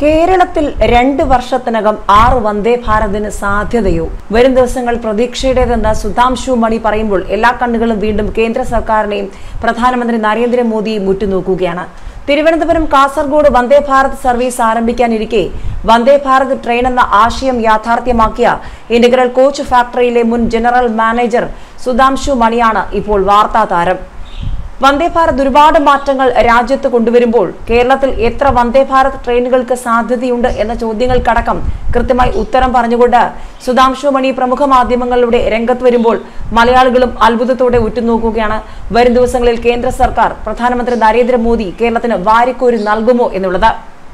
കേരളത്തിൽ രണ്ട് വർഷത്തിനകം ആറ് വന്ദേ ഭാരതിന് സാധ്യതയോ വരും ദിവസങ്ങൾ പ്രതീക്ഷയുടേതെന്ന് സുധാംശു മണി പറയുമ്പോൾ എല്ലാ കണ്ണുകളും വീണ്ടും കേന്ദ്ര സർക്കാരിനെയും പ്രധാനമന്ത്രി നരേന്ദ്രമോദിയെയും ഉറ്റുനോക്കുകയാണ് തിരുവനന്തപുരം കാസർഗോഡ് വന്ദേ ഭാരത് സർവീസ് ആരംഭിക്കാനിരിക്കെ വന്ദേ ഭാരത് ട്രെയിൻ എന്ന ആശയം യാഥാർത്ഥ്യമാക്കിയ ഇന്റഗ്രൽ കോച്ച് ഫാക്ടറിയിലെ മുൻ ജനറൽ മാനേജർ സുധാംശു മണിയാണ് ഇപ്പോൾ വാർത്താ താരം വന്ദേ ഭാരത് ഒരുപാട് മാറ്റങ്ങൾ രാജ്യത്ത് കൊണ്ടുവരുമ്പോൾ കേരളത്തിൽ എത്ര വന്ദേ ഭാരത് ട്രെയിനുകൾക്ക് സാധ്യതയുണ്ട് എന്ന ചോദ്യങ്ങൾക്കടക്കം കൃത്യമായി ഉത്തരം പറഞ്ഞുകൊണ്ട് സുധാംശു മണി പ്രമുഖ മാധ്യമങ്ങളിലൂടെ രംഗത്ത് വരുമ്പോൾ മലയാളികളും അത്ഭുതത്തോടെ ഉറ്റുനോക്കുകയാണ് വരും ദിവസങ്ങളിൽ കേന്ദ്ര സർക്കാർ പ്രധാനമന്ത്രി നരേന്ദ്രമോദി കേരളത്തിന് വാരിക്കോരി നൽകുമോ എന്നുള്ളത്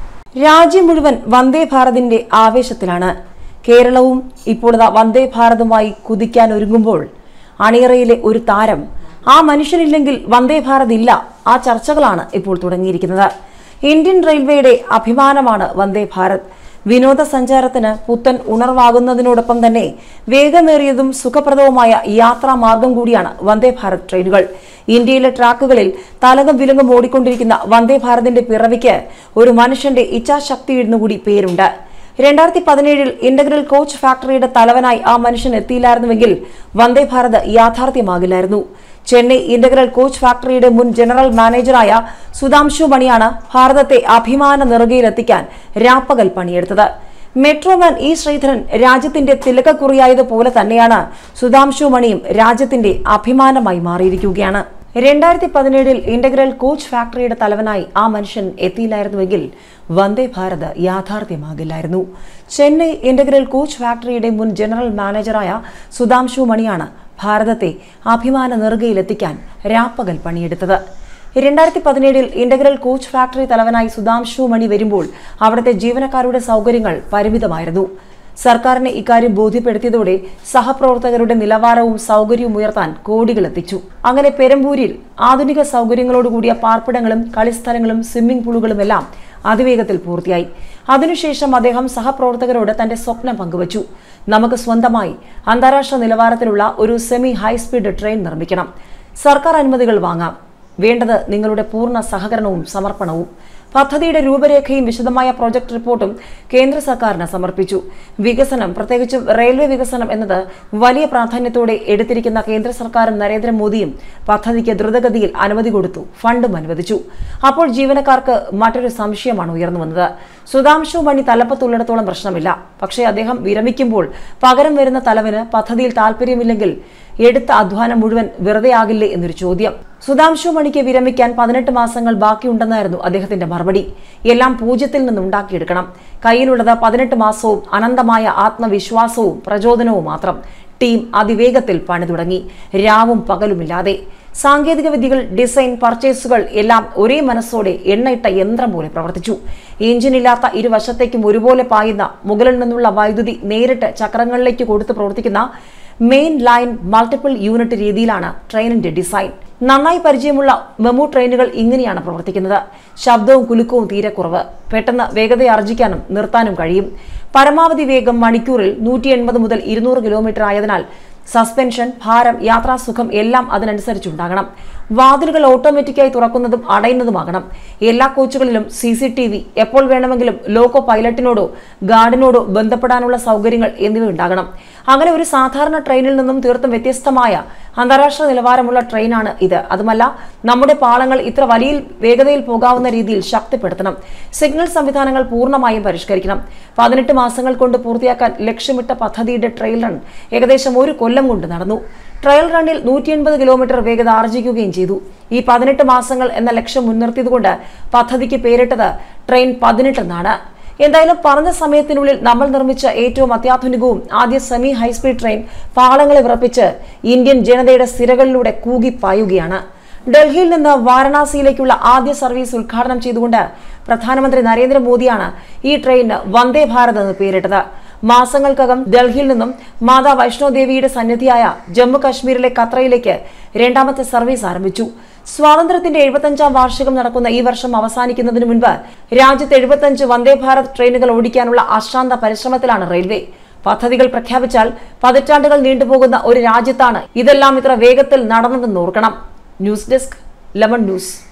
രാജ്യം മുഴുവൻ വന്ദേ ഭാരതിന്റെ ആവേശത്തിലാണ് കേരളവും ഇപ്പോൾ ഇതാ വന്ദേ ഭാരതുമായി കുതിക്കാൻ ഒരുങ്ങുമ്പോൾ അണിയറയിലെ ഒരു താരം ആ മനുഷ്യനില്ലെങ്കിൽ വന്ദേ ഭാരത് ഇല്ല ആ ചർച്ചകളാണ് ഇപ്പോൾ തുടങ്ങിയിരിക്കുന്നത് ഇന്ത്യൻ റെയിൽവേയുടെ അഭിമാനമാണ് വന്ദേ ഭാരത് വിനോദസഞ്ചാരത്തിന് പുത്തൻ ഉണർവാകുന്നതിനോടൊപ്പം തന്നെ വേഗമേറിയതും സുഖപ്രദവുമായ യാത്രാ മാർഗം കൂടിയാണ് വന്ദേ ഭാരത് ട്രെയിനുകൾ ഇന്ത്യയിലെ ട്രാക്കുകളിൽ തലകം വിലങ്ങും ഓടിക്കൊണ്ടിരിക്കുന്ന വന്ദേ ഭാരതിന്റെ പിറവിക്ക് ഒരു മനുഷ്യന്റെ ഇച്ഛാശക്തി എന്നുകൂടി പേരുണ്ട് രണ്ടായിരത്തി പതിനേഴിൽ ഇന്റഗ്രൽ കോച്ച് ഫാക്ടറിയുടെ തലവനായി ആ മനുഷ്യൻ എത്തിയില്ലായിരുന്നുവെങ്കിൽ വന്ദേ ഭാരത് യാഥാർത്ഥ്യമാകില്ലായിരുന്നു ചെന്നൈ ഇന്റഗ്രൽ കോച്ച് ഫാക്ടറിയുടെ മുൻ ജനറൽ മാനേജറായ സുധാംശു മണിയാണ് ഭാരതത്തെ അഭിമാന നെറുകയിലെത്തിക്കാൻ രാപ്പകൽ പണിയെടുത്തത് മെട്രോമാൻ ഇ ശ്രീധരൻ രാജ്യത്തിന്റെ തിലകക്കുറിയായതുപോലെ തന്നെയാണ് സുധാംശു മണിയും രാജ്യത്തിന്റെ അഭിമാനമായി മാറിയിരിക്കുകയാണ് രണ്ടായിരത്തി പതിനേഴിൽ ഇന്റഗ്രൽ കോച്ച് ഫാക്ടറിയുടെ തലവനായി ആ മനുഷ്യൻ എത്തിയില്ലായിരുന്നുവെങ്കിൽ വന്ദേ ഭാരത് യാഥാർത്ഥ്യമാകില്ലായിരുന്നു ചെന്നൈ ഇന്റഗ്രൽ കോച്ച് ഫാക്ടറിയുടെ മുൻ ജനറൽ മാനേജറായ സുധാംശു മണിയാണ് ഭാരതത്തെ അഭിമാന നെറുകയിലെത്തിക്കാൻ രാപ്പകൽ പണിയെടുത്തത് രണ്ടായിരത്തി പതിനേഴിൽ ഇന്റഗ്രൽ കോച്ച് ഫാക്ടറി തലവനായി സുധാംശു മണി വരുമ്പോൾ അവിടുത്തെ ജീവനക്കാരുടെ സൗകര്യങ്ങൾ പരിമിതമായിരുന്നു സർക്കാരിനെ ഇക്കാര്യം ബോധ്യപ്പെടുത്തിയതോടെ സഹപ്രവർത്തകരുടെ നിലവാരവും സൗകര്യവും ഉയർത്താൻ കോടികൾ എത്തിച്ചു അങ്ങനെ പെരമ്പൂരിൽ ആധുനിക സൗകര്യങ്ങളോടുകൂടിയ പാർപ്പിടങ്ങളും കളിസ്ഥലങ്ങളും സ്വിമ്മിംഗ് പൂളുകളുമെല്ലാം അതിവേഗത്തിൽ പൂർത്തിയായി അതിനുശേഷം അദ്ദേഹം സഹപ്രവർത്തകരോട് തന്റെ സ്വപ്നം പങ്കുവച്ചു നമുക്ക് സ്വന്തമായി അന്താരാഷ്ട്ര നിലവാരത്തിലുള്ള ഒരു സെമി ഹൈസ്പീഡ് ട്രെയിൻ നിർമ്മിക്കണം സർക്കാർ അനുമതികൾ വാങ്ങാം വേണ്ടത് നിങ്ങളുടെ പൂർണ്ണ സഹകരണവും സമർപ്പണവും പദ്ധതിയുടെ രൂപരേഖയും വിശദമായ പ്രോജക്ട് റിപ്പോർട്ടും കേന്ദ്ര സർക്കാരിന് സമർപ്പിച്ചു വികസനം പ്രത്യേകിച്ചും റെയിൽവേ വികസനം എന്നത് വലിയ പ്രാധാന്യത്തോടെ എടുത്തിരിക്കുന്ന കേന്ദ്ര സർക്കാരും നരേന്ദ്രമോദിയും പദ്ധതിക്ക് ദ്രുതഗതിയിൽ അനുമതി കൊടുത്തു ഫണ്ടും അനുവദിച്ചു അപ്പോൾ ജീവനക്കാർക്ക് മറ്റൊരു സംശയമാണ് ഉയർന്നു വന്നത് സുധാംശു മണി തലപ്പത്തുള്ളിടത്തോളം പ്രശ്നമില്ല പക്ഷേ അദ്ദേഹം വിരമിക്കുമ്പോൾ പകരം വരുന്ന തലവന് പദ്ധതിയിൽ താല്പര്യമില്ലെങ്കിൽ എടുത്ത അധ്വാനം മുഴുവൻ വെറുതെയാകില്ലേ എന്നൊരു ചോദ്യം സുധാംശു മണിക്ക് വിരമിക്കാൻ പതിനെട്ട് മാസങ്ങൾ ബാക്കിയുണ്ടെന്നായിരുന്നു അദ്ദേഹത്തിന്റെ മറുപടി എല്ലാം പൂജ്യത്തിൽ നിന്ന് ഉണ്ടാക്കിയെടുക്കണം കയ്യിലുള്ളത് പതിനെട്ട് മാസവും അനന്തമായ ആത്മവിശ്വാസവും പ്രചോദനവും മാത്രം ടീം അതിവേഗത്തിൽ പണി തുടങ്ങി രാവും പകലുമില്ലാതെ സാങ്കേതിക വിദ്യകൾ ഡിസൈൻ പർച്ചേസുകൾ എല്ലാം ഒരേ മനസ്സോടെ എണ്ണയിട്ട യന്ത്രം പോലെ പ്രവർത്തിച്ചു എഞ്ചിനില്ലാത്ത ഇരുവശത്തേക്കും ഒരുപോലെ പായുന്ന മുകളിൽ നിന്നുള്ള വൈദ്യുതി നേരിട്ട് ചക്രങ്ങളിലേക്ക് കൊടുത്ത് പ്രവർത്തിക്കുന്ന മെയിൻ ലൈൻ മൾട്ടിപ്പിൾ യൂണിറ്റ് രീതിയിലാണ് ട്രെയിനിന്റെ ഡിസൈൻ നന്നായി പരിചയമുള്ള മെമു ട്രെയിനുകൾ ഇങ്ങനെയാണ് പ്രവർത്തിക്കുന്നത് ശബ്ദവും കുലുക്കവും തീരെ കുറവ് പെട്ടെന്ന് വേഗത ആർജിക്കാനും നിർത്താനും കഴിയും പരമാവധി വേഗം മണിക്കൂറിൽ നൂറ്റി എൺപത് മുതൽ ഇരുന്നൂറ് കിലോമീറ്റർ ആയതിനാൽ സസ്പെൻഷൻ ഭാരം യാത്രാസുഖം എല്ലാം അതിനനുസരിച്ചുണ്ടാകണം വാതിലുകൾ ഓട്ടോമാറ്റിക്കായി തുറക്കുന്നതും അടയുന്നതുമാകണം എല്ലാ കോച്ചുകളിലും സി സി ടി വി എപ്പോൾ വേണമെങ്കിലും ലോക്കോ പൈലറ്റിനോടോ ഗാർഡിനോടോ ബന്ധപ്പെടാനുള്ള സൗകര്യങ്ങൾ എന്നിവ ഉണ്ടാകണം അങ്ങനെ ഒരു സാധാരണ ട്രെയിനിൽ നിന്നും തീർത്തും വ്യത്യസ്തമായ അന്താരാഷ്ട്ര നിലവാരമുള്ള ട്രെയിനാണ് ഇത് അതുമല്ല നമ്മുടെ പാളങ്ങൾ ഇത്ര വലിയ വേഗതയിൽ പോകാവുന്ന രീതിയിൽ ശക്തിപ്പെടുത്തണം സിഗ്നൽ സംവിധാനങ്ങൾ പൂർണ്ണമായും പരിഷ്കരിക്കണം പതിനെട്ട് മാസങ്ങൾ കൊണ്ട് പൂർത്തിയാക്കാൻ ലക്ഷ്യമിട്ട പദ്ധതിയുടെ ട്രെയിൽ റൺ ഏകദേശം ഒരു കൊല്ലം കൊണ്ട് നടന്നു ട്രയൽ റണ്ണിൽ നൂറ്റി എൺപത് കിലോമീറ്റർ വേഗത ആർജിക്കുകയും ചെയ്തു ഈ പതിനെട്ട് മാസങ്ങൾ എന്ന ലക്ഷ്യം മുൻനിർത്തിയതുകൊണ്ട് പദ്ധതിക്ക് പേരിട്ടത് ട്രെയിൻ പതിനെട്ട് എന്നാണ് എന്തായാലും പറഞ്ഞ സമയത്തിനുള്ളിൽ നമ്മൾ നിർമ്മിച്ച ഏറ്റവും അത്യാധുനികവും ആദ്യ സെമി ഹൈസ്പീഡ് ട്രെയിൻ പാളങ്ങളെ വിറപ്പിച്ച് ഇന്ത്യൻ ജനതയുടെ സിരകളിലൂടെ കൂകിപ്പായുകയാണ് ഡൽഹിയിൽ നിന്ന് വാരണാസിയിലേക്കുള്ള ആദ്യ സർവീസ് ഉദ്ഘാടനം ചെയ്തുകൊണ്ട് പ്രധാനമന്ത്രി നരേന്ദ്രമോദിയാണ് ഈ ട്രെയിനിന് വന്ദേ ഭാരത് എന്ന് പേരിട്ടത് മാസങ്ങൾക്കകം ഡൽഹിയിൽ നിന്നും മാതാ വൈഷ്ണോദേവിയുടെ സന്നിധിയായ ജമ്മു കശ്മീരിലെ കത്രയിലേക്ക് രണ്ടാമത്തെ സർവീസ് ആരംഭിച്ചു സ്വാതന്ത്ര്യത്തിന്റെ എഴുപത്തഞ്ചാം വാർഷികം നടക്കുന്ന ഈ വർഷം അവസാനിക്കുന്നതിന് മുൻപ് രാജ്യത്ത് എഴുപത്തഞ്ച് വന്ദേ ഭാരത് ട്രെയിനുകൾ ഓടിക്കാനുള്ള അശ്രാന്ത പരിശ്രമത്തിലാണ് റെയിൽവേ പദ്ധതികൾ പ്രഖ്യാപിച്ചാൽ പതിറ്റാണ്ടുകൾ നീണ്ടുപോകുന്ന ഒരു രാജ്യത്താണ് ഇതെല്ലാം ഇത്ര വേഗത്തിൽ നടന്നതെന്ന് ഓർക്കണം ന്യൂസ് ഡെസ്ക് ലെമൺ ന്യൂസ്